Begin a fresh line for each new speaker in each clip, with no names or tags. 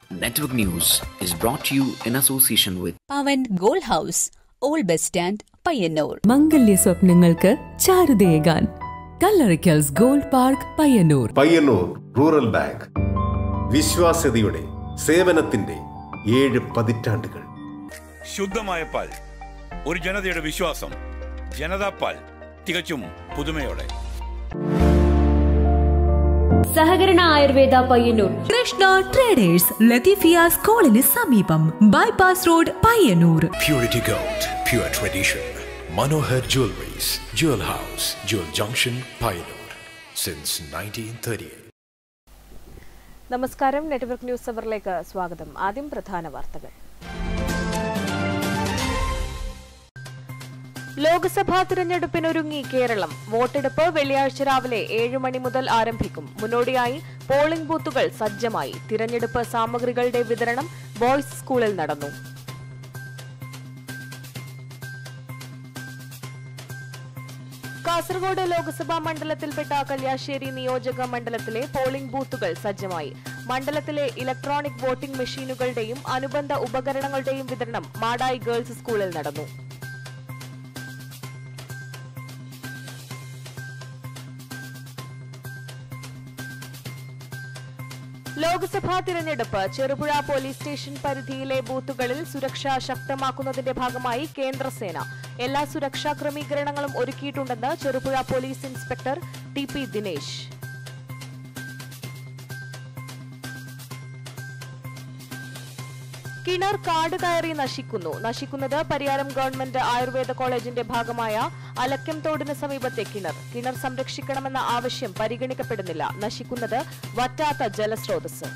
Network News is brought to you in association with
Pavan gold house old bus stand Payyanur
മംഗല്യ സ്വപ്നങ്ങൾക്ക് ചാരുതയേകാൻ Kallarikkals gold park Payyanur
Payyanur rural bank വിശ്വാസ്യതയുടെ സേവനത്തിന്റെ ഏഴ് പതിറ്റാണ്ടുകൾ
ശുദ്ധമായ പാൽ ഒരു ജനതയുടെ വിശ്വാസം ജനതാ പാൽ തികച്ചും പുതുമയോടെ
സഹകരണ ആയുർവേദ പയ്യന്നൂർ
കൃഷ്ണ ട്രേഡേഴ്സ് ലത്തീഫിയ സ്കൂളിന് സമീപം bypass road Payyanur
Purity Gold, pure tradition. Manohar Jewelries, Jewel House, Jewel Junction, Pioneer. Since 1938.
നമസ്കാരം നെറ്റ്വർക്ക് ന്യൂസ് അവറിലേക്ക് സ്വാഗതം ആദ്യം പ്രധാന വാർത്തകൾ ലോക്സഭാ തിരഞ്ഞെടുപ്പിനൊരുങ്ങി കേരളം വോട്ടെടുപ്പ് വെള്ളിയാഴ്ച രാവിലെ ഏഴ് മണി മുതൽ ആരംഭിക്കും മുന്നോടിയായി പോളിംഗ് ബൂത്തുകൾ സജ്ജമായി തിരഞ്ഞെടുപ്പ് സാമഗ്രികളുടെ വിതരണം ബോയ്സ് സ്കൂളിൽ നടന്നു കാസർഗോഡ് ലോക്സഭാ മണ്ഡലത്തിൽപ്പെട്ട കല്യാശ്ശേരി നിയോജക മണ്ഡലത്തിലെ പോളിംഗ് ബൂത്തുകൾ സജ്ജമായി മണ്ഡലത്തിലെ ഇലക്ട്രോണിക് വോട്ടിംഗ് മെഷീനുകളുടെയും അനുബന്ധ ഉപകരണങ്ങളുടെയും വിതരണം മാടായി ഗേൾസ് സ്കൂളിൽ നടന്നു ലോക്സഭാ തിരഞ്ഞെടുപ്പ് ചെറുപുഴ പോലീസ് സ്റ്റേഷൻ പരിധിയിലെ ബൂത്തുകളിൽ സുരക്ഷ ശക്തമാക്കുന്നതിന്റെ ഭാഗമായി കേന്ദ്രസേന എല്ലാ സുരക്ഷാ ക്രമീകരണങ്ങളും ഒരുക്കിയിട്ടുണ്ടെന്ന് Cherupuzha police inspector T P Dinesh കിണർ കാട് കയറി നശിക്കുന്നു നശിക്കുന്നത് പരിയാരം ഗവൺമെന്റ് ആയുർവേദ കോളേജിന്റെ ഭാഗമായ അലക്കം തോടിന് സമീപത്തെ കിണർ കിണർ സംരക്ഷിക്കണമെന്ന ആവശ്യം പരിഗണിക്കപ്പെടുന്നില്ല നശിക്കുന്നത് വറ്റാത്ത ജലസ്രോതസ്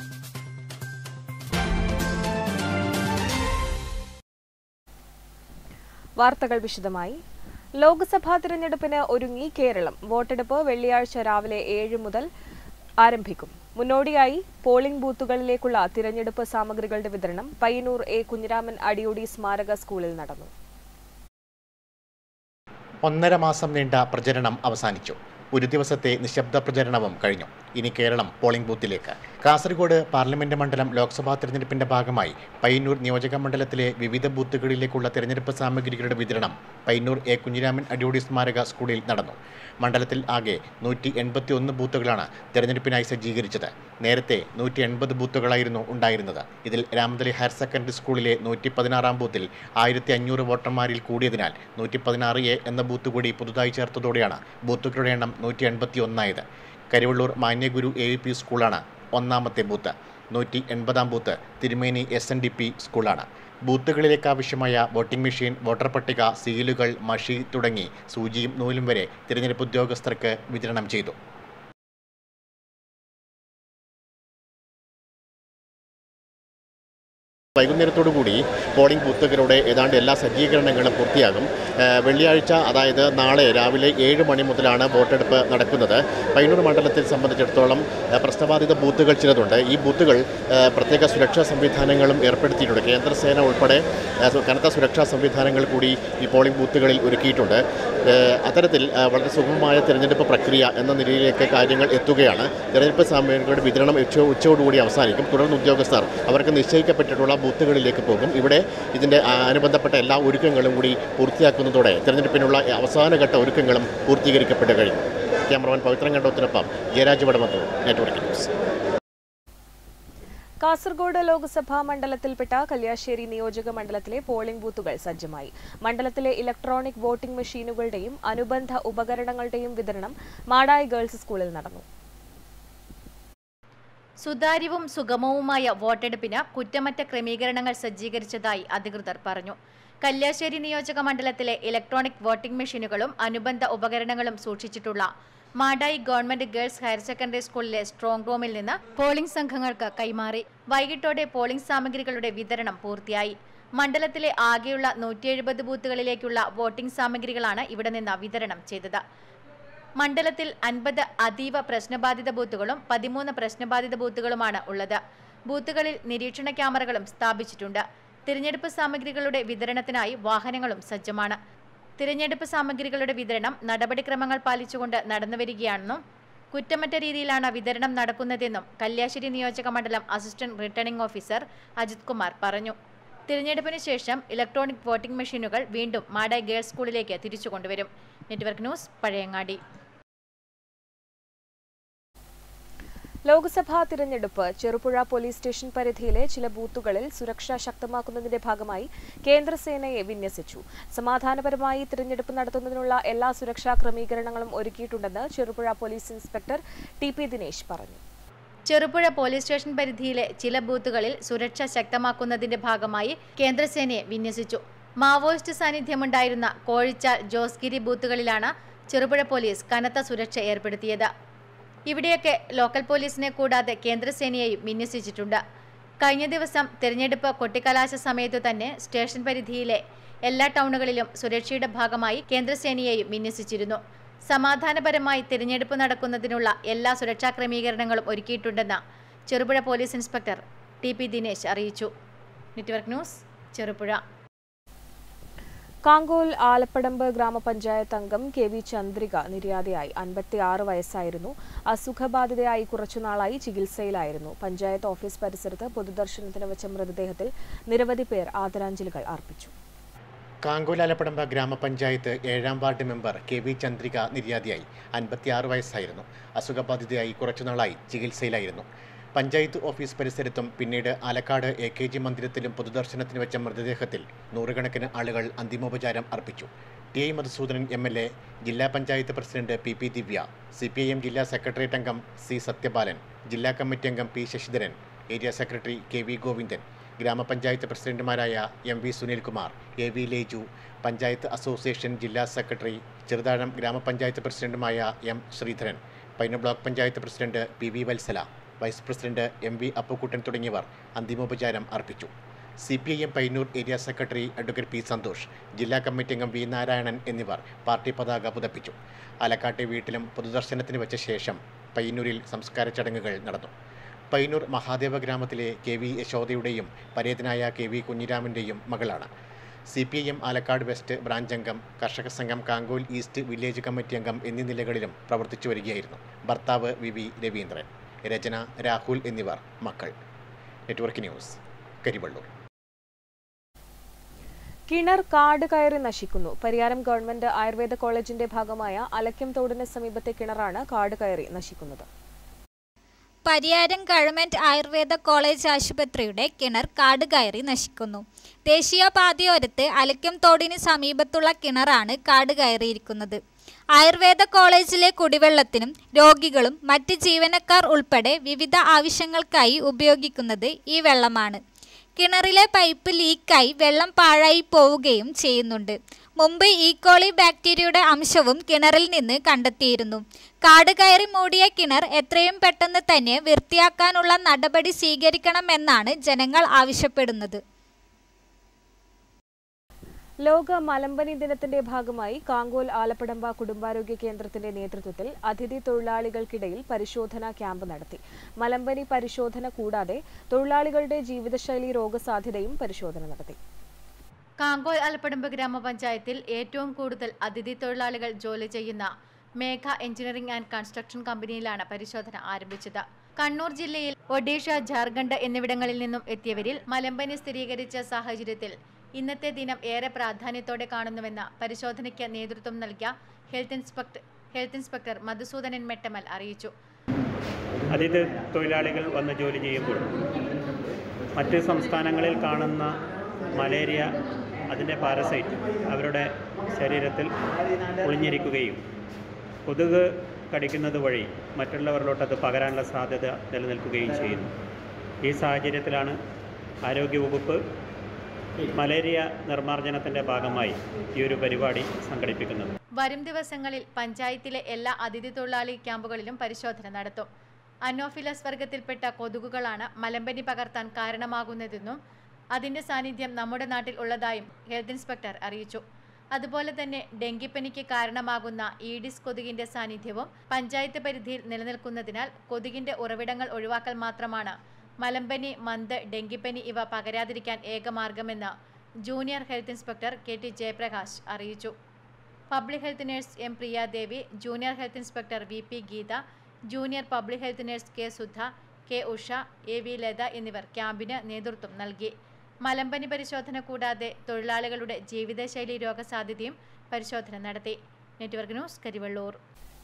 വാർത്തകൾ വിശദമായി ലോക്സഭാ തിരഞ്ഞെടുപ്പിന് ഒരുങ്ങി കേരളം വോട്ടെടുപ്പ് വെള്ളിയാഴ്ച രാവിലെ ഏഴ് മുതൽ ആരംഭിക്കും മുന്നോടിയായി പോളിംഗ് ബൂത്തുകളിലേക്കുള്ള തിരഞ്ഞെടുപ്പ് സാമഗ്രികളുടെ വിതരണം പയ്യന്നൂർ എ കുഞ്ഞിരാമൻ അടിയോടി സ്മാരക സ്കൂളിൽ നടന്നു
ഒന്നര മാസം നീണ്ട പ്രചരണം അവസാനിച്ചു ഒരു ദിവസത്തെ നിശബ്ദ പ്രചരണവും കഴിഞ്ഞു ഇനി കേരളം പോളിംഗ് ബൂത്തിലേക്ക് കാസർഗോഡ് പാർലമെന്റ് മണ്ഡലം ലോക്സഭാ തെരഞ്ഞെടുപ്പിന്റെ ഭാഗമായി പയ്യന്നൂർ നിയോജക മണ്ഡലത്തിലെ വിവിധ ബൂത്തുകളിലേക്കുള്ള തെരഞ്ഞെടുപ്പ് സാമഗ്രികളുടെ വിതരണം പയ്യന്നൂർ എ കുഞ്ഞിരാമൻ അടിയോടി സ്മാരക സ്കൂളിൽ നടന്നു മണ്ഡലത്തിൽ ആകെ നൂറ്റി എൺപത്തി ഒന്ന് ബൂത്തുകളാണ് തെരഞ്ഞെടുപ്പിനായി സജ്ജീകരിച്ചത് നേരത്തെ നൂറ്റി എൺപത് ബൂത്തുകളായിരുന്നു ഉണ്ടായിരുന്നത് ഇതിൽ രാമതലി ഹയർ സെക്കൻഡറി സ്കൂളിലെ നൂറ്റി പതിനാറാം ബൂത്തിൽ ആയിരത്തി അഞ്ഞൂറ് വോട്ടർമാരിൽ കൂടിയതിനാൽ നൂറ്റി പതിനാറ് എ എന്ന ബൂത്ത് കൂടി പുതുതായി ചേർത്തതോടെയാണ് ബൂത്തുകളുടെ എണ്ണം നൂറ്റി എൺപത്തി ഒന്നായത് Karivellur Manyaguru A U P സ്കൂളാണ് ഒന്നാമത്തെ ബൂത്ത് നൂറ്റി എൺപതാം booth Thirumeni S N D P സ്കൂളാണ് ബൂത്തുകളിലേക്ക് ആവശ്യമായ വോട്ടിംഗ് മെഷീൻ വോട്ടർ പട്ടിക സീലുകൾ മഷി തുടങ്ങി സൂചിയും നൂലും വരെ തിരഞ്ഞെടുപ്പ് ഉദ്യോഗസ്ഥർക്ക് വിതരണം ചെയ്തു വൈകുന്നേരത്തോടുകൂടി പോളിംഗ് ബൂത്തുകളുടെ ഏതാണ്ട് എല്ലാ സജ്ജീകരണങ്ങളും പൂർത്തിയാകും ഏഹ് വെള്ളിയാഴ്ച അതായത് നാളെ രാവിലെ ഏഴ് മണി മുതലാണ് വോട്ടെടുപ്പ് നടക്കുന്നത് പയ്യന്നൂർ മണ്ഡലത്തിൽ സംബന്ധിച്ചിടത്തോളം ഏഹ് പ്രശ്നബാധിത ബൂത്തുകൾ ചിലതുണ്ട് ഈ ബൂത്തുകൾ ഏഹ് പ്രത്യേക സുരക്ഷാ സംവിധാനങ്ങളും ഏർപ്പെടുത്തിയിട്ടുണ്ട് കേന്ദ്രസേന ഉൾപ്പെടെ ഏഹ് കനത്ത സുരക്ഷാ സംവിധാനങ്ങൾ കൂടി ഈ പോളിംഗ് ബൂത്തുകളിൽ ഒരുക്കിയിട്ടുണ്ട് ഏഹ് അത്തരത്തിൽ ഏഹ് വളരെ സുഗമമായ തിരഞ്ഞെടുപ്പ് പ്രക്രിയ എന്ന നിലയിലേക്ക് കാര്യങ്ങൾ എത്തുകയാണ് തിരഞ്ഞെടുപ്പ് സാമഗ്രികളുടെ വിതരണം ഉച്ച ഉച്ചയോടുകൂടി അവസാനിക്കും തുടർന്ന് ഉദ്യോഗസ്ഥർ അവർക്ക് നിശ്ചയിക്കപ്പെട്ടിട്ടുള്ള ബൂത്തുകളിലേക്ക് പോകും ഇവിടെ ഇതിൻ്റെ ആ, അനുബന്ധപ്പെട്ട എല്ലാ ഒരുക്കങ്ങളും കൂടി പൂർത്തിയാക്കുന്നതോടെ തിരഞ്ഞെടുപ്പിനുള്ള അവസാനഘട്ട ഒരുക്കങ്ങളും പൂർത്തീകരിക്കപ്പെട്ട് കഴിഞ്ഞു ക്യാമറമാൻ പവിത്രൻ കണ്ടോത്തിനൊപ്പം ജയരാജ് വടമത്തൂർ നെറ്റ്വർക്ക് ന്യൂസ്
കാസർഗോഡ് ലോക്സഭാ മണ്ഡലത്തിൽപ്പെട്ട കല്യാശ്ശേരി നിയോജക മണ്ഡലത്തിലെ പോളിംഗ് ബൂത്തുകൾ സജ്ജമായി മണ്ഡലത്തിലെ ഇലക്ട്രോണിക് വോട്ടിംഗ് മെഷീനുകളുടെയും അനുബന്ധ ഉപകരണങ്ങളുടെയും വിതരണം മാടായി ഗേൾസ് സ്കൂളിൽ നടന്നു
സുതാര്യവും സുഗമവുമായ വോട്ടെടുപ്പിന് കുറ്റമറ്റ ക്രമീകരണങ്ങൾ സജ്ജീകരിച്ചതായി അധികൃതർ പറഞ്ഞു കല്യാശ്ശേരി നിയോജക മണ്ഡലത്തിലെ ഇലക്ട്രോണിക് വോട്ടിംഗ് മെഷീനുകളും അനുബന്ധ ഉപകരണങ്ങളും സൂക്ഷിച്ചിട്ടുള്ള Madayi government girls higher secondary സ്കൂളിലെ സ്ട്രോങ് റൂമിൽ നിന്ന് പോളിംഗ് സംഘങ്ങൾക്ക് കൈമാറി വൈകിട്ടോടെ പോളിംഗ് സാമഗ്രികളുടെ വിതരണം പൂർത്തിയായി മണ്ഡലത്തിലെ ആകെയുള്ള നൂറ്റി എഴുപത് ബൂത്തുകളിലേക്കുള്ള വോട്ടിംഗ് സാമഗ്രികളാണ് ഇവിടെ നിന്ന് വിതരണം ചെയ്തത് മണ്ഡലത്തിൽ അൻപത് അതീവ പ്രശ്നബാധിത ബൂത്തുകളും പതിമൂന്ന് പ്രശ്നബാധിത ബൂത്തുകളുമാണ് ഉള്ളത് ബൂത്തുകളിൽ നിരീക്ഷണ ക്യാമറകളും സ്ഥാപിച്ചിട്ടുണ്ട് തിരഞ്ഞെടുപ്പ് സാമഗ്രികളുടെ വിതരണത്തിനായി വാഹനങ്ങളും സജ്ജമാണ് തിരഞ്ഞെടുപ്പ് സാമഗ്രികളുടെ വിതരണം നടപടിക്രമങ്ങൾ പാലിച്ചുകൊണ്ട് നടന്നുവരികയാണെന്നും കുറ്റമറ്റ രീതിയിലാണ് വിതരണം നടക്കുന്നതെന്നും കല്യാശ്ശേരി നിയോജക മണ്ഡലം assistant returning officer Ajith Kumar പറഞ്ഞു തിരഞ്ഞെടുപ്പിന് ശേഷം ഇലക്ട്രോണിക് വോട്ടിംഗ് മെഷീനുകൾ വീണ്ടും മാടായി ഗേൾസ് സ്കൂളിലേക്ക് തിരിച്ചു കൊണ്ടുവരും നെറ്റ്വർക്ക് ന്യൂസ് പഴയങ്ങാടി
ലോക്സഭാ തിരഞ്ഞെടുപ്പ് ചെറുപുഴ പോലീസ് സ്റ്റേഷൻ പരിധിയിലെ ചില ബൂത്തുകളിൽ സുരക്ഷ ശക്തമാക്കുന്നതിന്റെ ഭാഗമായി കേന്ദ്രസേനയെ വിന്യസിച്ചു സമാധാനപരമായി തിരഞ്ഞെടുപ്പ് നടത്തുന്നതിനുള്ള എല്ലാ സുരക്ഷാ ക്രമീകരണങ്ങളും ഒരുക്കിയിട്ടുണ്ടെന്ന് Cherupuzha police inspector T P Dinesh പറഞ്ഞു
ചെറുപുഴ പോലീസ് സ്റ്റേഷൻ പരിധിയിലെ ചില ബൂത്തുകളിൽ സുരക്ഷ ശക്തമാക്കുന്നതിന്റെ ഭാഗമായി കേന്ദ്രസേനയെ വിന്യസിച്ചു മാവോയിസ്റ്റ് സാന്നിധ്യമുണ്ടായിരുന്ന കോഴിച്ചാൽ ജോസ്ഗിരി ബൂത്തുകളിലാണ് ചെറുപുഴ പോലീസ് കനത്ത സുരക്ഷ ഏർപ്പെടുത്തിയത് ഇവിടെയൊക്കെ ലോക്കൽ പോലീസിനെ കൂടാതെ കേന്ദ്രസേനയെയും വിന്യസിച്ചിട്ടുണ്ട് കഴിഞ്ഞ ദിവസം തിരഞ്ഞെടുപ്പ് കൊട്ടിക്കലാശ സമയത്തു തന്നെ സ്റ്റേഷൻ പരിധിയിലെ എല്ലാ ടൗണുകളിലും സുരക്ഷയുടെ ഭാഗമായി കേന്ദ്രസേനയെയും വിന്യസിച്ചിരുന്നു സമാധാനപരമായി തിരഞ്ഞെടുപ്പ് നടക്കുന്നതിനുള്ള എല്ലാ സുരക്ഷാ ക്രമീകരണങ്ങളും ഒരുക്കിയിട്ടുണ്ടെന്ന് Cherupuzha police inspector T P Dinesh അറിയിച്ചു നെറ്റ്വർക്ക് ന്യൂസ് ചെറുപുഴ
കാങ്കോൽ ആലപ്പടമ്പ് ഗ്രാമപഞ്ചായത്ത് അംഗം കെ വി ചന്ദ്രിക നിര്യാതയായി അൻപത്തിയാറ് വയസ്സായിരുന്നു അസുഖബാധിതയായി കുറച്ചുനാളായി ചികിത്സയിലായിരുന്നു പഞ്ചായത്ത് ഓഫീസ് പരിസരത്ത് പൊതുദർശനത്തിന് വെച്ച മൃതദേഹത്തിൽ നിരവധി പേർ ആദരാഞ്ജലികൾ അർപ്പിച്ചു
കാങ്കോലാലപ്പടമ്പ ഗ്രാമപഞ്ചായത്ത് ഏഴാം ward member K V Chandrika നിര്യാതയായി അൻപത്തിയാറ് വയസ്സായിരുന്നു അസുഖബാധിതയായി കുറച്ചുനാളായി ചികിത്സയിലായിരുന്നു പഞ്ചായത്ത് ഓഫീസ് പരിസരത്തും പിന്നീട് ആലക്കാട് എ കെ ജി മന്ദിരത്തിലും പൊതുദർശനത്തിന് വെച്ച മൃതദേഹത്തിൽ നൂറുകണക്കിന് ആളുകൾ അന്തിമോപചാരം അർപ്പിച്ചു T I Madhusoodanan M L A ജില്ലാ panchayat president P P Divya C P I M ജില്ലാ സെക്രട്ടേറിയറ്റ് അംഗം സി സത്യപാലൻ ജില്ലാ കമ്മിറ്റി അംഗം P Sasidharan area secretary K V Govindan ഗ്രാമപഞ്ചായത്ത് പ്രസിഡന്റുമാരായ M V Sunilkumar A V Leju panchayat association ജില്ലാ സെക്രട്ടറി ചെറുതാഴം ഗ്രാമപഞ്ചായത്ത് പ്രസിഡന്റുമായ എം ശ്രീധരൻ പൈന block panchayat president P V Valsala vice president M V Appukuttan തുടങ്ങിയവർ അന്തിമോപചാരം അർപ്പിച്ചു C P I M Payyanur area secretary advocate P Santhosh ജില്ലാ കമ്മിറ്റി അംഗം വി നാരായണൻ എന്നിവർ പാർട്ടി പതാക പുതപ്പിച്ചു ആലക്കാട്ടെ വീട്ടിലും പൊതുദർശനത്തിന് വെച്ച ശേഷം പയ്യന്നൂരിൽ സംസ്കാര ചടങ്ങുകൾ നടന്നു പയ്യന്നൂർ മഹാദേവ ഗ്രാമത്തിലെ കെ വി യശോദയുടെയും പരേതനായ കെ വി കുഞ്ഞിരാമൻ്റെയും മകളാണ് C P I M Alakkad west branch അംഗം കർഷക സംഘം കാങ്കോൽ ഈസ്റ്റ് വില്ലേജ് കമ്മിറ്റി അംഗം എന്നീ നിലകളിലും പ്രവർത്തിച്ചു വരികയായിരുന്നു ഭർത്താവ് വി വി രവീന്ദ്രൻ രചന രാഹുൽ എന്നിവർ മക്കൾ നെറ്റ്വർക്ക് ന്യൂസ് കരിവള്ളൂർ
കിണർ കാട് കയറി നശിക്കുന്നു പരിയാരം ഗവൺമെന്റ് ആയുർവേദ കോളേജിന്റെ ഭാഗമായ അലക്യം തോടിന് സമീപത്തെ കിണറാണ് കാട് കയറി നശിക്കുന്നത്
പരിയാരം ഗവൺമെന്റ് ആയുർവേദ കോളേജ് ആശുപത്രിയുടെ കിണർ കാട് കയറി നശിക്കുന്നു ദേശീയപാതയോരത്ത് അലക്കം തോടിന് സമീപത്തുള്ള കിണറാണ് കാട് കയറിയിരിക്കുന്നത് ആയുർവേദ കോളേജിലെ കുടിവെള്ളത്തിനും രോഗികളും മറ്റ് ജീവനക്കാർ ഉൾപ്പെടെ വിവിധ ആവശ്യങ്ങൾക്കായി ഉപയോഗിക്കുന്നത് ഈ വെള്ളമാണ് കിണറിലെ പൈപ്പ് ലീക്കായി വെള്ളം പാഴായി പോവുകയും ചെയ്യുന്നുണ്ട് മുമ്പ് ഈക്കോളി ബാക്ടീരിയയുടെ അംശവും കിണറിൽ നിന്ന് കണ്ടെത്തിയിരുന്നു കാട് കയറി മൂടിയ കിണർ എത്രയും പെട്ടെന്ന് തന്നെ വൃത്തിയാക്കാനുള്ള നടപടി സ്വീകരിക്കണമെന്നാണ് ജനങ്ങൾ ആവശ്യപ്പെടുന്നത്
ലോക മലമ്പനി ദിനത്തിന്റെ ഭാഗമായി കാങ്കോൽ ആലപ്പടമ്പ കുടുംബാരോഗ്യ കേന്ദ്രത്തിന്റെ നേതൃത്വത്തിൽ അതിഥി തൊഴിലാളികൾക്കിടയിൽ പരിശോധനാ ക്യാമ്പ് നടത്തി മലമ്പനി പരിശോധന കൂടാതെ തൊഴിലാളികളുടെ ജീവിതശൈലി രോഗസാധ്യതയും പരിശോധന നടത്തി
കാങ്കോൽ അലപ്പടമ്പ് ഗ്രാമപഞ്ചായത്തിൽ ഏറ്റവും കൂടുതൽ അതിഥി തൊഴിലാളികൾ ജോലി ചെയ്യുന്ന മേഘ എഞ്ചിനീയറിംഗ് ആൻഡ് കൺസ്ട്രക്ഷൻ കമ്പനിയിലാണ് പരിശോധന ആരംഭിച്ചത് കണ്ണൂർ ജില്ലയിൽ ഒഡീഷ ജാർഖണ്ഡ് എന്നിവിടങ്ങളിൽ നിന്നും എത്തിയവരിൽ മലമ്പനി സ്ഥിരീകരിച്ച സാഹചര്യത്തിൽ ഇന്നത്തെ ദിനം ഏറെ പ്രാധാന്യത്തോടെ കാണുന്നുവെന്ന് പരിശോധനയ്ക്ക് നേതൃത്വം നൽകിയ health inspector health inspector Madhusoodanan Mettamal അറിയിച്ചു
അതിഥി തൊഴിലാളികൾ വന്ന് ജോലി ചെയ്യുമ്പോൾ മറ്റ് സംസ്ഥാനങ്ങളിൽ കാണുന്ന മലേറിയ അതിൻ്റെ പാരസൈറ്റ് അവരുടെ ശരീരത്തിൽ ഒളിഞ്ഞിരിക്കുകയും കൊതുക് കടിക്കുന്നത് വഴി മറ്റുള്ളവരിലോട്ട് അത് പകരാനുള്ള സാധ്യത നിലനിൽക്കുകയും ചെയ്യുന്നു ഈ സാഹചര്യത്തിലാണ് ആരോഗ്യവകുപ്പ് മലേറിയ നിർമ്മാർജ്ജനത്തിൻ്റെ ഭാഗമായി ഈ ഒരു പരിപാടി സംഘടിപ്പിക്കുന്നത്
വരും ദിവസങ്ങളിൽ പഞ്ചായത്തിലെ എല്ലാ അതിഥി തൊഴിലാളി ക്യാമ്പുകളിലും പരിശോധന നടത്തും അനോഫിലസ് വർഗത്തിൽപ്പെട്ട കൊതുകുകളാണ് മലമ്പനി പകർത്താൻ കാരണമാകുന്നതെന്നും അതിന്റെ സാന്നിധ്യം നമ്മുടെ നാട്ടിൽ ഉള്ളതായും ഹെൽത്ത് ഇൻസ്പെക്ടർ അറിയിച്ചു അതുപോലെ തന്നെ ഡെങ്കിപ്പനിക്ക് കാരണമാകുന്ന ഈഡിസ് കൊതുകിന്റെ സാന്നിധ്യവും പഞ്ചായത്ത് പരിധിയിൽ നിലനിൽക്കുന്നതിനാൽ കൊതുകിന്റെ ഉറവിടങ്ങൾ ഒഴിവാക്കൽ മാത്രമാണ് മലമ്പനി മന്ത് ഡെങ്കിപ്പനി ഇവ പകരാതിരിക്കാൻ ഏകമാർഗമെന്ന് junior health inspector K T Jayaprakash അറിയിച്ചു public health nurse M Priyadevi junior health inspector V P Geetha junior public health nurse K Sudha K Usha A V Latha എന്നിവർ ക്യാമ്പിന് നേതൃത്വം നൽകി മലമ്പനി പരിശോധന കൂടാതെ തൊഴിലാളികളുടെ ജീവിതശൈലി രോഗസാധ്യതയും പരിശോധന നടത്തി നെറ്റ്വർക്ക് ന്യൂസ് കരിവള്ളൂർ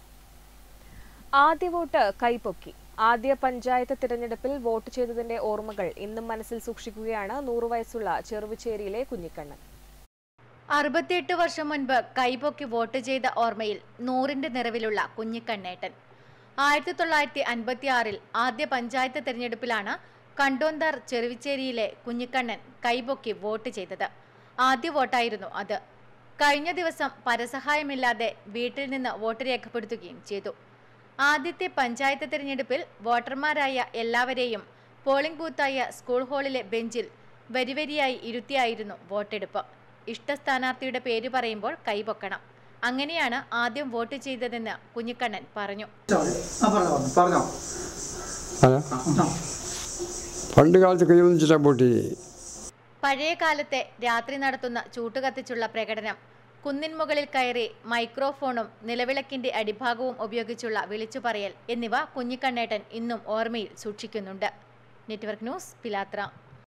ആദ്യ വോട്ട് കൈപ്പൊക്കി ആദ്യ പഞ്ചായത്ത് തിരഞ്ഞെടുപ്പിൽ വോട്ട് ചെയ്തതിന്റെ ഓർമ്മകൾ ഇന്നും മനസ്സിൽ സൂക്ഷിക്കുകയാണ് നൂറു വയസ്സുള്ള ചെറുവിച്ചേരിയിലെ കുഞ്ഞിക്കണ്ണൻ
അറുപത്തിയെട്ട് വർഷം മുൻപ് കൈപൊക്കി വോട്ട് ചെയ്ത ഓർമ്മയിൽ നൂറിന്റെ നിറവിലുള്ള കുഞ്ഞിക്കണ്ണേട്ടൻ ആയിരത്തി തൊള്ളായിരത്തി അൻപത്തി ആറിൽ ആദ്യ പഞ്ചായത്ത് തെരഞ്ഞെടുപ്പിലാണ് കണ്ടോന്താർ ചെറുവിച്ചേരിയിലെ കുഞ്ഞിക്കണ്ണൻ കൈപൊക്കി വോട്ട് ചെയ്തത് ആദ്യ വോട്ടായിരുന്നു അത് കഴിഞ്ഞ ദിവസം പരസഹായമില്ലാതെ വീട്ടിൽ നിന്ന് വോട്ട് രേഖപ്പെടുത്തുകയും ചെയ്തു ആദ്യത്തെ പഞ്ചായത്ത് തിരഞ്ഞെടുപ്പിൽ വോട്ടർമാരായ എല്ലാവരെയും പോളിംഗ് ബൂത്തായ സ്കൂൾ ഹാളിലെ ബെഞ്ചിൽ വരിവരിയായി ഇരുത്തിയായിരുന്നു വോട്ടെടുപ്പ് ഇഷ്ട സ്ഥാനാർത്ഥിയുടെ പേര് പറയുമ്പോൾ കൈപൊക്കണം അങ്ങനെയാണ് ആദ്യം വോട്ട് ചെയ്തതെന്ന് കുഞ്ഞിക്കണ്ണൻ പറഞ്ഞു
പറഞ്ഞോ
പണ്ട് കാലത്ത് കൈവന്നിച്ചിട്ടാ വോട്ട്
പഴയ കാലത്തെ രാത്രി നടത്തുന്ന ചൂട്ടുകത്തിച്ചുള്ള പ്രകടനം കുന്നിൻ മുകളിൽ കയറി മൈക്രോഫോണും നിലവിളക്കിന്റെ അടിഭാഗവും ഉപയോഗിച്ചുള്ള വിളിച്ചു പറയൽ എന്നിവ കുഞ്ഞിക്കണ്ണേട്ടൻ ഇന്നും ഓർമ്മയിൽ സൂക്ഷിക്കുന്നുണ്ട് നെറ്റ്വർക്ക് ന്യൂസ് പിലാത്ര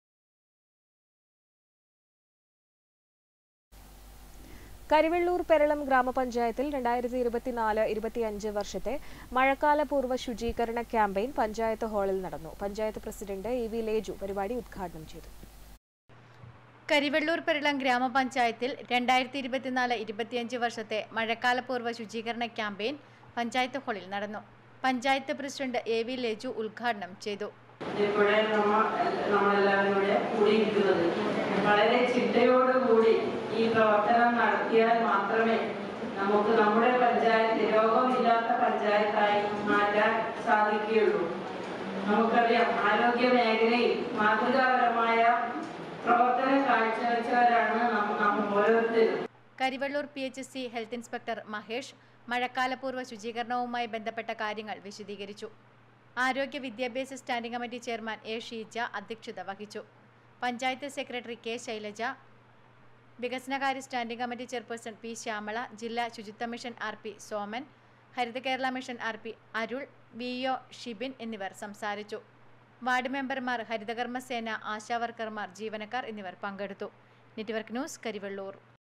കരിവെള്ളൂർ പെരളം ഗ്രാമപഞ്ചായത്തിൽ രണ്ടായിരത്തി ഇരുപത്തിനാല് ഇരുപത്തിയഞ്ച് വർഷത്തെ മഴക്കാലപൂർവ്വ ശുചീകരണ ക്യാമ്പയിൻ പഞ്ചായത്ത് ഹാളിൽ നടന്നു panchayat president E V Leju പരിപാടി ഉദ്ഘാടനം ചെയ്തു
കരിവെള്ളൂർ പെരളം ഗ്രാമപഞ്ചായത്തിൽ രണ്ടായിരത്തി ഇരുപത്തിനാല് ഇരുപത്തിയഞ്ച് വർഷത്തെ മഴക്കാലപൂർവ്വ ശുചീകരണ ക്യാമ്പയിൻ പഞ്ചായത്ത് ഹാളിൽ നടന്നു panchayat president A V Leju ഉദ്ഘാടനം ചെയ്തു
ഇവിടെ നമ്മ നമ്മളെല്ലാവരും കൂടെ കൂടിയിരിക്കുന്നത് വളരെ ചിട്ടയോടുകൂടി ഈ പ്രവർത്തനം നടത്തിയാൽ മാത്രമേ നമുക്ക് നമ്മുടെ പഞ്ചായത്ത് രോഗമില്ലാത്ത പഞ്ചായത്തായി മാറ്റാൻ സാധിക്കുകയുള്ളൂ നമുക്കറിയാം ആരോഗ്യ മേഖലയിൽ മാതൃകാപരമായ പ്രവർത്തനം കാഴ്ചവെച്ചവരാണ് നമ്മ നമ്മ ഓരോരുത്തരും
Karivellur P H C health inspector Mahesh മഴക്കാലപൂർവ്വ ശുചീകരണവുമായി ബന്ധപ്പെട്ട കാര്യങ്ങൾ വിശദീകരിച്ചു ആരോഗ്യ വിദ്യാഭ്യാസ standing committee chairman A Sheeja അധ്യക്ഷത വഹിച്ചു പഞ്ചായത്ത് സെക്രട്ടറി കെ ശൈലജ വികസനകാര്യ standing committee chairperson P Shyamala ജില്ലാ ശുചിത്വ mission R P Soman Haritha Kerala mission R P Arul V O Shibin എന്നിവർ സംസാരിച്ചു വാർഡ് മെമ്പർമാർ ഹരിതകർമ്മസേന ആശാവർക്കർമാർ ജീവനക്കാർ എന്നിവർ പങ്കെടുത്തു നെറ്റ്വർക്ക് ന്യൂസ് കരിവള്ളൂർ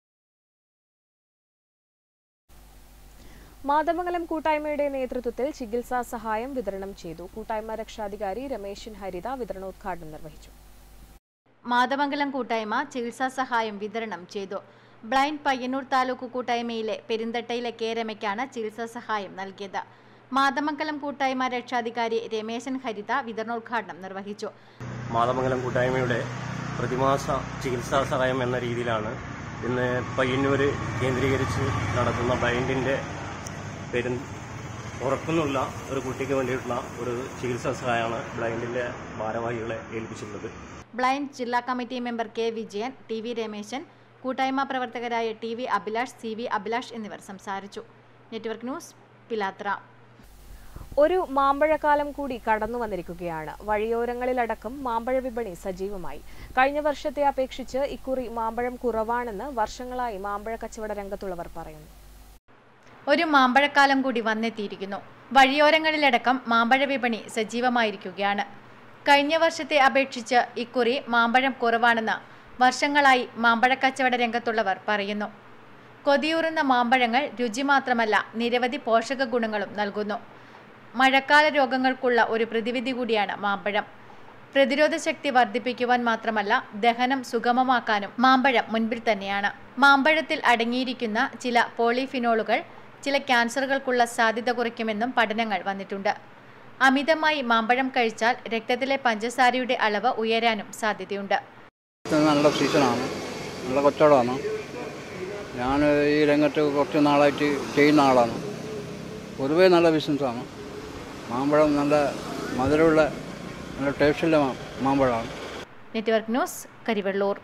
മാതമംഗലം കൂട്ടായ്മയുടെ നേതൃത്വത്തിൽ ചികിത്സാ സഹായം വിതരണം ചെയ്തു കൂട്ടായ്മ രക്ഷാധികാരി രമേശൻ ഹരിത വിതരണോദ്ഘാടനം നിർവഹിച്ചു
മാതമംഗലം കൂട്ടായ്മ ചികിത്സാ സഹായം വിതരണം ചെയ്തു ബ്ലൈൻഡ് പയ്യന്നൂർ താലൂക്ക് കൂട്ടായ്മയിലെ പെരിന്തട്ടയിലെ കെ രമയ്ക്കാണ് ചികിത്സാ സഹായം നൽകിയത് മാതമംഗലം കൂട്ടായ്മ രക്ഷാധികാരി രമേശൻ ഹരിത വിതരണോദ്ഘാടനം നിർവഹിച്ചു
മാതമംഗലം കൂട്ടായ്മയുടെ പ്രതിമാസ ചികിത്സാ സഹായം എന്ന രീതിയിലാണ് ഇന്ന് പയ്യന്നൂർ കേന്ദ്രീകരിച്ച് നടത്തുന്ന ബ്ലൈൻഡിൻ്റെ പെരു ഉറക്കുന്നുള്ള ഒരു കുട്ടിക്ക് വേണ്ടിയിട്ടുള്ള ഒരു ചികിത്സാ സഹായമാണ് ബ്ലൈൻഡിൻ്റെ ഭാരവാഹികളെ ഏൽപ്പിച്ചിട്ടുള്ളത്
ബ്ലൈൻഡ് ജില്ലാ committee member K Vijayan T V Rameshan കൂട്ടായ്മ പ്രവർത്തകരായ T V Abhilash C V Abhilash എന്നിവർ സംസാരിച്ചു നെറ്റ്വർക്ക് ന്യൂസ് പിലാത്ര
ഒരു മാമ്പഴക്കാലം കൂടി കടന്നു വന്നിരിക്കുകയാണ് വഴിയോരങ്ങളിലടക്കം മാമ്പഴ വിപണി സജീവമായി കഴിഞ്ഞ വർഷത്തെ അപേക്ഷിച്ച് ഇക്കുറി മാമ്പഴം കുറവാണെന്ന് വർഷങ്ങളായി മാമ്പഴ കച്ചവട രംഗത്തുള്ളവർ പറയുന്നു
ഒരു മാമ്പഴക്കാലം കൂടി വന്നെത്തിയിരിക്കുന്നു വഴിയോരങ്ങളിലടക്കം മാമ്പഴ വിപണി സജീവമായിരിക്കുകയാണ് കഴിഞ്ഞ വർഷത്തെ അപേക്ഷിച്ച് ഇക്കുറി മാമ്പഴം കുറവാണെന്ന് വർഷങ്ങളായി മാമ്പഴ കച്ചവട രംഗത്തുള്ളവർ പറയുന്നു കൊതിയൂറുന്ന മാമ്പഴങ്ങൾ രുചി മാത്രമല്ല നിരവധി പോഷക ഗുണങ്ങളും നൽകുന്നു മഴക്കാല രോഗങ്ങൾക്കുള്ള ഒരു പ്രതിവിധി കൂടിയാണ് മാമ്പഴം പ്രതിരോധ ശക്തി വർദ്ധിപ്പിക്കുവാൻ മാത്രമല്ല ദഹനം സുഗമമാക്കാനും മാമ്പഴം മുൻപിൽ തന്നെയാണ് മാമ്പഴത്തിൽ അടങ്ങിയിരിക്കുന്ന ചില പോളിഫിനോളുകൾ ചില ക്യാൻസറുകൾക്കുള്ള സാധ്യത കുറയ്ക്കുമെന്നും പഠനങ്ങൾ വന്നിട്ടുണ്ട് അമിതമായി മാമ്പഴം കഴിച്ചാൽ രക്തത്തിലെ പഞ്ചസാരയുടെ അളവ് ഉയരാനും സാധ്യതയുണ്ട്
ഇത് നല്ല സീസണാണ് നല്ല കച്ചവടമാണ് ഞാൻ ഈ രംഗത്ത് കുറച്ച് നാളായിട്ട് ചെയ്യുന്ന ആളാണ് പൊതുവേ നല്ല ബിസിനസ്സാണ് മാമ്പഴം നല്ല മധുരമുള്ള നല്ല ടേസ്റ്റുള്ള മാ- മാമ്പഴമാണ്
നെറ്റ്വർക്ക് ന്യൂസ് കരിവെള്ളൂർ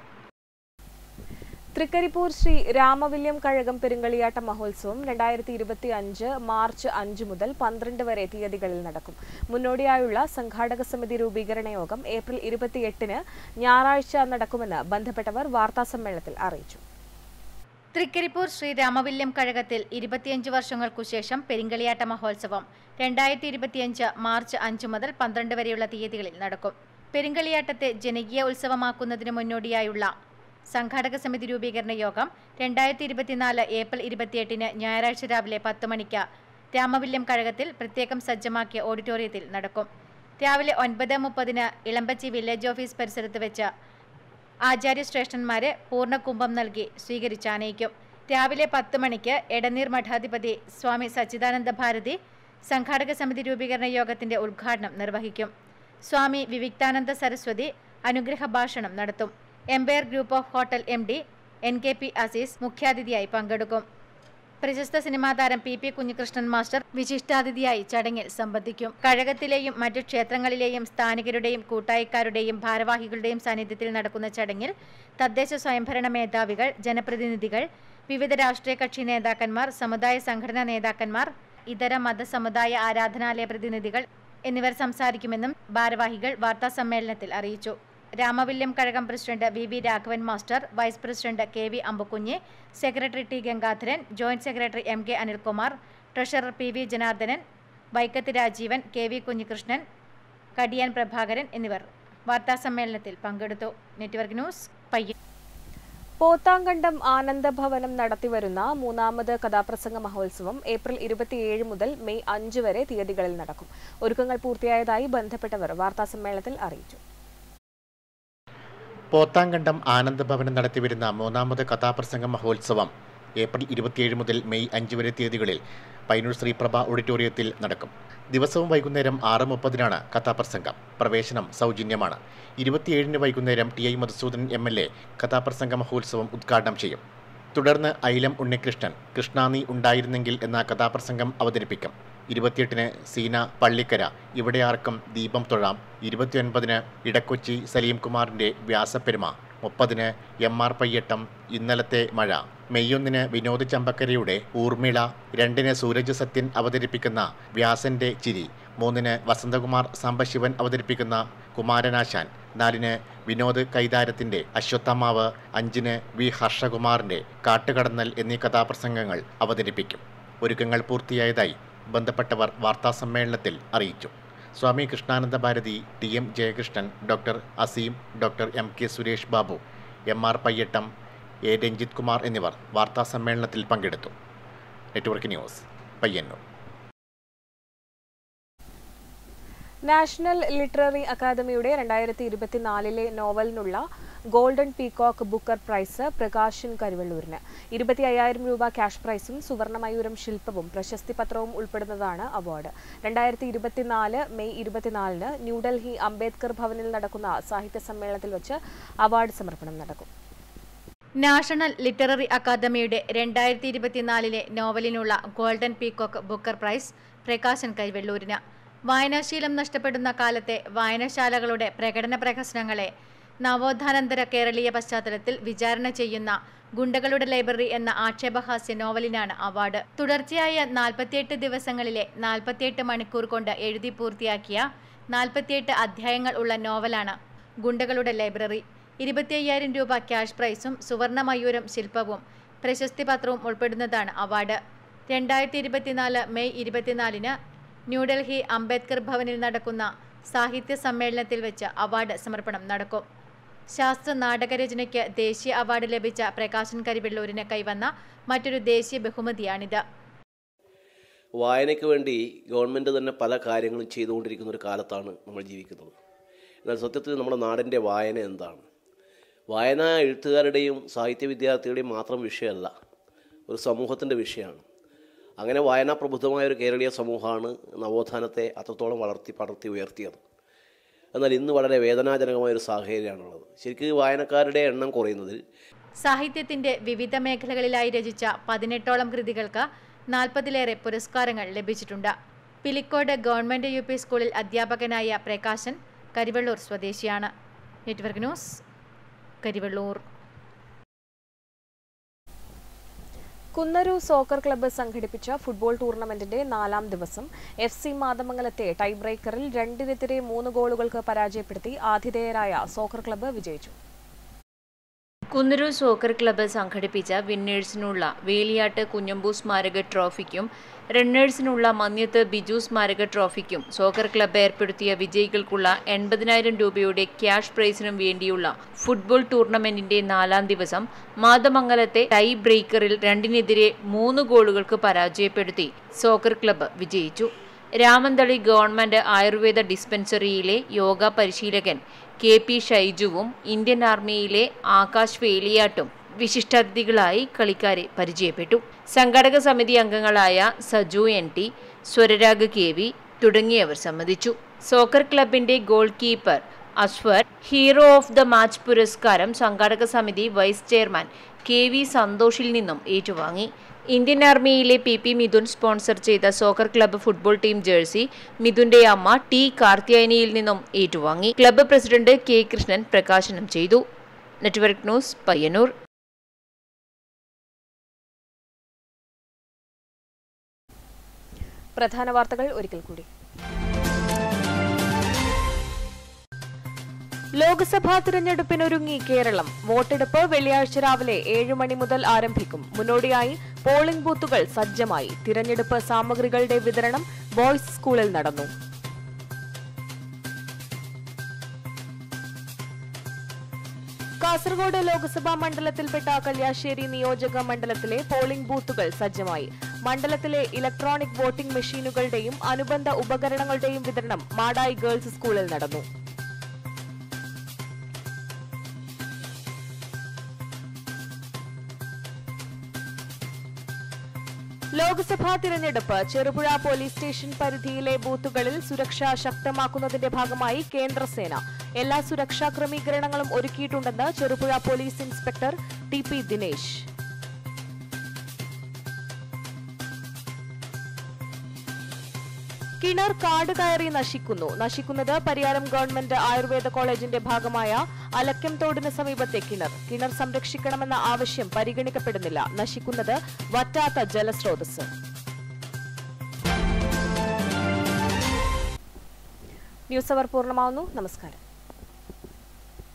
തൃക്കരിപ്പൂർ ശ്രീ രാമവില്യം കഴകം പെരുങ്കളിയാട്ട മഹോത്സവം രണ്ടായിരത്തി ഇരുപത്തി അഞ്ച് മാർച്ച് അഞ്ച് മുതൽ പന്ത്രണ്ട് വരെ തീയതികളിൽ നടക്കും മുന്നോടിയായുള്ള സംഘാടക സമിതി രൂപീകരണ യോഗം ഏപ്രിൽ ഇരുപത്തിയെട്ടിന് ഞായറാഴ്ച നടക്കുമെന്ന് ബന്ധപ്പെട്ടവർ വാർത്താസമ്മേളനത്തിൽ അറിയിച്ചു
തൃക്കരിപ്പൂർ ശ്രീ രാമവില്യം കഴകത്തിൽ ഇരുപത്തിയഞ്ച് വർഷങ്ങൾക്കു ശേഷം പെരിങ്കളിയാട്ട മഹോത്സവം രണ്ടായിരത്തി ഇരുപത്തിയഞ്ച് മാർച്ച് അഞ്ച് മുതൽ പന്ത്രണ്ട് വരെയുള്ള തീയതികളിൽ നടക്കും പെരിങ്കളിയാട്ടത്തെ ജനകീയ ഉത്സവമാക്കുന്നതിന് മുന്നോടിയായുള്ള സംഘാടക സമിതി രൂപീകരണ യോഗം രണ്ടായിരത്തി ഇരുപത്തിനാല് ഏപ്രിൽ ഇരുപത്തിയെട്ടിന് ഞായറാഴ്ച രാവിലെ പത്ത് മണിക്ക് രാമവില്യം കഴകത്തിൽ പ്രത്യേകം സജ്ജമാക്കിയ ഓഡിറ്റോറിയത്തിൽ നടക്കും രാവിലെ ഒൻപത് മുപ്പതിന് ഇളമ്പച്ചി വില്ലേജ് ഓഫീസ് പരിസരത്ത് വെച്ച് ആചാര്യശ്രേഷ്ഠന്മാരെ പൂർണ്ണകുംഭം നൽകി സ്വീകരിച്ചാനയിക്കും രാവിലെ പത്ത് മണിക്ക് എടനീർ മഠാധിപതി സ്വാമി സച്ചിദാനന്ദ ഭാരതി സംഘാടക സമിതി രൂപീകരണ യോഗത്തിന്റെ ഉദ്ഘാടനം നിർവഹിക്കും സ്വാമി വിവിക്താനന്ദ സരസ്വതി അനുഗ്രഹ ഭാഷണം നടത്തും empire group of hotel M D N K P Azeez മുഖ്യാതിഥിയായി പങ്കെടുക്കും പ്രശസ്ത സിനിമാ താരം പി പി കുഞ്ഞികൃഷ്ണൻ മാസ്റ്റർ വിശിഷ്ടാതിഥിയായി ചടങ്ങിൽ സംബന്ധിക്കും കഴകത്തിലെയും മറ്റു ക്ഷേത്രങ്ങളിലെയും സ്ഥാനികരുടെയും കൂട്ടായിക്കാരുടെയും ഭാരവാഹികളുടെയും സാന്നിധ്യത്തിൽ നടക്കുന്ന ചടങ്ങിൽ തദ്ദേശ സ്വയംഭരണ മേധാവികൾ ജനപ്രതിനിധികൾ വിവിധ രാഷ്ട്രീയ കക്ഷി നേതാക്കന്മാർ സമുദായ സംഘടനാ നേതാക്കന്മാർ ഇതര മതസമുദായ ആരാധനാലയ പ്രതിനിധികൾ എന്നിവർ സംസാരിക്കുമെന്നും ഭാരവാഹികൾ വാർത്താസമ്മേളനത്തിൽ അറിയിച്ചു Ramavilyam Kazhakam president V V Raghavan master vice president K V Ambukunju secretary T Gangadharan joint secretary M K Anilkumar treasurer P V Janardhanan Vaikkath Rajeevan K V Kunhikrishnan Kadiyan Prabhakaran എന്നിവർ വാർത്താസമ്മേളനത്തിൽ പങ്കെടുത്തു നെറ്റ്വർക്ക് ന്യൂസ് പയ്യൻ
പോത്താങ്കണ്ടം ആനന്ദഭവനം നടത്തിവരുന്ന മൂന്നാമത് കഥാപ്രസംഗ മഹോത്സവം ഏപ്രിൽ ഇരുപത്തിയേഴ് മുതൽ മെയ് അഞ്ച് വരെ തീയതികളിൽ നടക്കും ഒരുക്കങ്ങൾ പൂർത്തിയായതായി ബന്ധപ്പെട്ടവർ വാർത്താസമ്മേളനത്തിൽ അറിയിച്ചു
പോത്താങ്കണ്ടം ആനന്ദഭവനം നടത്തിവരുന്ന മൂന്നാമത് കഥാപ്രസംഗ മഹോത്സവം ഏപ്രിൽ ഇരുപത്തിയേഴ് മുതൽ മെയ് അഞ്ച് വരെ തീയതികളിൽ പൈനൂർ ശ്രീപ്രഭ ഓഡിറ്റോറിയത്തിൽ നടക്കും ദിവസവും വൈകുന്നേരം ആറ് മുപ്പതിനാണ് കഥാപ്രസംഗം പ്രവേശനം സൗജന്യമാണ് ഇരുപത്തിയേഴിന് വൈകുന്നേരം T I Madhusudan M L A കഥാപ്രസംഗ മഹോത്സവം ഉദ്ഘാടനം ചെയ്യും തുടർന്ന് ഐലം ഉണ്ണികൃഷ്ണൻ കൃഷ്ണാനി ഉണ്ടായിരുന്നെങ്കിൽ എന്ന കഥാപ്രസംഗം അവതരിപ്പിക്കും ഇരുപത്തിയെട്ടിന് സീന പള്ളിക്കര ഇവിടെ ആർക്കും ദീപം തൊഴാം ഇരുപത്തിയൊൻപതിന് ഇടക്കൊച്ചി സലീം കുമാറിൻ്റെ വ്യാസപ്പെരുമ മുപ്പതിന് എം ആർ പയ്യട്ടം ഇന്നലത്തെ മഴ മെയ്യൊന്നിന് വിനോദ് ചമ്പക്കരയുടെ ഊർമിള രണ്ടിന് സൂരജ് സത്യൻ അവതരിപ്പിക്കുന്ന വ്യാസന്റെ ചിരി മൂന്നിന് വസന്തകുമാർ സാംബശിവൻ അവതരിപ്പിക്കുന്ന കുമാരനാശാൻ നാലിന് വിനോദ് കൈതാരത്തിൻ്റെ അശ്വത്ഥമാവ് അഞ്ചിന് വി ഹർഷകുമാറിൻ്റെ കാട്ടുകടന്നൽ എന്നീ കഥാപ്രസംഗങ്ങൾ അവതരിപ്പിക്കും ഒരുക്കങ്ങൾ പൂർത്തിയായതായി ബന്ധപ്പെട്ടവർ വാർത്താസമ്മേളനത്തിൽ അറിയിച്ചു Swami Krishnananda Bharathi T M Jayakrishnan doctor Azeem doctor M K Suresh Babu M R Payyattam A Ranjith Kumar എന്നിവർ വാർത്താസമ്മേളനത്തിൽ പങ്കെടുത്തു network news Payyanur
national literary അക്കാദമിയുടെ രണ്ടായിരത്തി ഇരുപത്തിനാലിലെ നോവലിനുള്ള golden peacock booker prize Prakashan കരുവള്ളൂരിന് ഇരുപത്തി അയ്യായിരം രൂപ ക്യാഷ് പ്രൈസും സുവർണമയൂരം ശില്പവും പ്രശസ്തി പത്രവും ഉൾപ്പെടുന്നതാണ് അവാർഡ് രണ്ടായിരത്തി ഇരുപത്തിനാല് മെയ് ഇരുപത്തിനാലിന് ന്യൂഡൽഹി അംബേദ്കർ ഭവനിൽ നടക്കുന്ന സാഹിത്യ സമ്മേളനത്തിൽ വെച്ച് അവാർഡ് സമർപ്പണം നടക്കും
നാഷണൽ ലിറ്റററി അക്കാദമിയുടെ രണ്ടായിരത്തി ഇരുപത്തിനാലിലെ നോവലിനുള്ള golden peacock booker prize Prakashan കൈവെള്ളൂരിന് വായനാശീലം നഷ്ടപ്പെടുന്ന കാലത്തെ വായനശാലകളുടെ പ്രകടന പ്രഹസനങ്ങളെ നവോത്ഥാനന്തര കേരളീയ പശ്ചാത്തലത്തിൽ വിചാരണ ചെയ്യുന്ന ഗുണ്ടകളുടെ ലൈബ്രറി എന്ന ആക്ഷേപഹാസ്യ നോവലിനാണ് അവാർഡ് തുടർച്ചയായ നാൽപ്പത്തിയെട്ട് ദിവസങ്ങളിലെ നാൽപ്പത്തിയെട്ട് മണിക്കൂർ കൊണ്ട് എഴുതി പൂർത്തിയാക്കിയ നാൽപ്പത്തിയെട്ട് അധ്യായങ്ങൾ ഉള്ള നോവലാണ് ഗുണ്ടകളുടെ ലൈബ്രറി ഇരുപത്തി അയ്യായിരം രൂപ ക്യാഷ് പ്രൈസും സുവർണ മയൂരം ശില്പവും പ്രശസ്തി പത്രവും ഉൾപ്പെടുന്നതാണ് അവാർഡ് രണ്ടായിരത്തി ഇരുപത്തിനാല് മെയ് ഇരുപത്തിനാലിന് ന്യൂഡൽഹി അംബേദ്കർ ഭവനിൽ നടക്കുന്ന സാഹിത്യ സമ്മേളനത്തിൽ വെച്ച് അവാർഡ് സമർപ്പണം നടക്കും ശാസ്ത്ര നാടകരചനയ്ക്ക് ദേശീയ അവാർഡ് ലഭിച്ച പ്രകാശൻ കരിവെള്ളൂരിന് കൈവന്ന മറ്റൊരു ദേശീയ ബഹുമതിയാണിത്
വായനയ്ക്ക് വേണ്ടി ഗവൺമെൻറ് തന്നെ പല കാര്യങ്ങളും ചെയ്തുകൊണ്ടിരിക്കുന്ന ഒരു കാലത്താണ് നമ്മൾ ജീവിക്കുന്നത് എന്നാൽ സത്യത്തിൽ നമ്മുടെ നാടിൻ്റെ വായന എന്താണ് വായന എഴുത്തുകാരുടെയും സാഹിത്യ വിദ്യാർത്ഥികളുടെയും മാത്രം വിഷയമല്ല ഒരു സമൂഹത്തിൻ്റെ വിഷയമാണ് അങ്ങനെ വായനാ പ്രബുദ്ധമായ ഒരു കേരളീയ സമൂഹമാണ് നവോത്ഥാനത്തെ അത്രത്തോളം വളർത്തി പടർത്തി ഉയർത്തിയത് എന്നാൽ ഇന്ന് വളരെ വേദനാജനകമായ ഒരു സാഹചര്യമാണുള്ളത് ശരിക്കും വായനക്കാരുടെ എണ്ണം കുറയുന്നതിൽ
സാഹിത്യത്തിന്റെ വിവിധ മേഖലകളിലായി രചിച്ച പതിനെട്ടോളം കൃതികൾക്ക് നാൽപ്പതിലേറെ പുരസ്കാരങ്ങൾ ലഭിച്ചിട്ടുണ്ട് പിലിക്കോട് ഗവൺമെന്റ് യു പി സ്കൂളിൽ അധ്യാപകനായ പ്രകാശൻ കരിവള്ളൂർ സ്വദേശിയാണ് network news Karivellur
Kunnaru soccer club സംഘടിപ്പിച്ച ഫുട്ബോൾ ടൂർണമെന്റിന്റെ നാലാം ദിവസം എഫ് സി മാതമംഗലത്തെ ടൈ ബ്രേക്കറിൽ രണ്ടിനെതിരെ മൂന്ന് ഗോളുകൾക്ക് പരാജയപ്പെടുത്തി ആതിഥേയരായ സോക്കർ ക്ലബ്ബ് വിജയിച്ചു
കുന്നൂർ സോക്കർ ക്ലബ്ബ് സംഘടിപ്പിച്ച വിന്നേഴ്സിനുള്ള വേലിയാട്ട് കുഞ്ഞമ്പൂ സ്മാരക ട്രോഫിക്കും റണ്ണേഴ്സിനുള്ള മന്യത്ത് ബിജു സ്മാരക ട്രോഫിക്കും സോക്കർ ക്ലബ്ബ് ഏർപ്പെടുത്തിയ വിജയികൾക്കുള്ള എൺപതിനായിരം രൂപയുടെ ക്യാഷ് പ്രൈസിനും വേണ്ടിയുള്ള ഫുട്ബോൾ ടൂർണമെന്റിന്റെ നാലാം ദിവസം മാതമംഗലത്തെ ടൈ ബ്രേക്കറിൽ രണ്ടിനെതിരെ മൂന്ന് ഗോളുകൾക്ക് പരാജയപ്പെടുത്തി സോക്കർ ക്ലബ്ബ് വിജയിച്ചു രാമന്തളി ഗവൺമെന്റ് ആയുർവേദ ഡിസ്പെൻസറിയിലെ യോഗ പരിശീലകൻ കെ പി ഷൈജുവും ഇന്ത്യൻ ആർമിയിലെ ആകാശ് വേലിയാട്ടും വിശിഷ്ടാതിഥികളായി കളിക്കാരെ പരിചയപ്പെട്ടു സംഘാടക സമിതി അംഗങ്ങളായ Saju N T Swararag K V തുടങ്ങിയവർ സംബന്ധിച്ചു സോക്കർ ക്ലബിന്റെ goalkeeper Aswar hero of the match പുരസ്കാരം സംഘാടക സമിതി വൈസ് ചെയർമാൻ കെ വി സന്തോഷിൽ നിന്നും ഏറ്റുവാങ്ങി ഇന്ത്യൻ ആർമിയിലെ പി പി മിഥുൻ സ്പോൺസർ ചെയ്ത soccer club football team jersey മിഥുന്റെ അമ്മ ടി കാർത്തിയായനിയിൽ നിന്നും ഏറ്റുവാങ്ങി ക്ലബ്ബ് പ്രസിഡന്റ് കെ കൃഷ്ണൻ പ്രകാശനം ചെയ്തു നെറ്റ്വർക്ക് ന്യൂസ് പയ്യന്നൂർ
പ്രധാന വാർത്തകൾ ഒരിക്കൽ കൂടി ലോക്സഭാ തിരഞ്ഞെടുപ്പിനൊരുങ്ങി കേരളം വോട്ടെടുപ്പ് വെള്ളിയാഴ്ച രാവിലെ ഏഴ് മണി മുതൽ ആരംഭിക്കും മുന്നോടിയായി പോളിംഗ് ബൂത്തുകൾ സജ്ജമായി തിരഞ്ഞെടുപ്പ് സാമഗ്രികളുടെ വിതരണം ബോയ്സ് സ്കൂളിൽ നടന്നു കാസർഗോഡ് ലോക്സഭാ മണ്ഡലത്തിൽപ്പെട്ട കല്യാശ്ശേരി നിയോജക മണ്ഡലത്തിലെ പോളിംഗ് ബൂത്തുകൾ സജ്ജമായി മണ്ഡലത്തിലെ ഇലക്ട്രോണിക് വോട്ടിംഗ് മെഷീനുകളുടെയും അനുബന്ധ ഉപകരണങ്ങളുടെയും വിതരണം മാടായി ഗേൾസ് സ്കൂളിൽ നടന്നു ലോക്സഭാ തിരഞ്ഞെടുപ്പ് ചെറുപുഴ പോലീസ് സ്റ്റേഷൻ പരിധിയിലെ ബൂത്തുകളിൽ സുരക്ഷ ശക്തമാക്കുന്നതിന്റെ ഭാഗമായി കേന്ദ്രസേന എല്ലാ സുരക്ഷാ ക്രമീകരണങ്ങളും ഒരുക്കിയിട്ടുണ്ടെന്ന് Cherupuzha police inspector T P Dinesh കിണർ കാട് കയറി നശിക്കുന്നു നശിക്കുന്നത് പരിയാരം ഗവൺമെന്റ് ആയുർവേദ കോളേജിന്റെ ഭാഗമായ അലക്കം തോടിന് സമീപത്തെ കിണർ കിണർ സംരക്ഷിക്കണമെന്ന ആവശ്യം പരിഗണിക്കപ്പെടുന്നില്ല നശിക്കുന്നത് വറ്റാത്ത ജലസ്രോതസ് ന്യൂസ് അവർ പൂർണ്ണമാവുന്നു നമസ്കാരം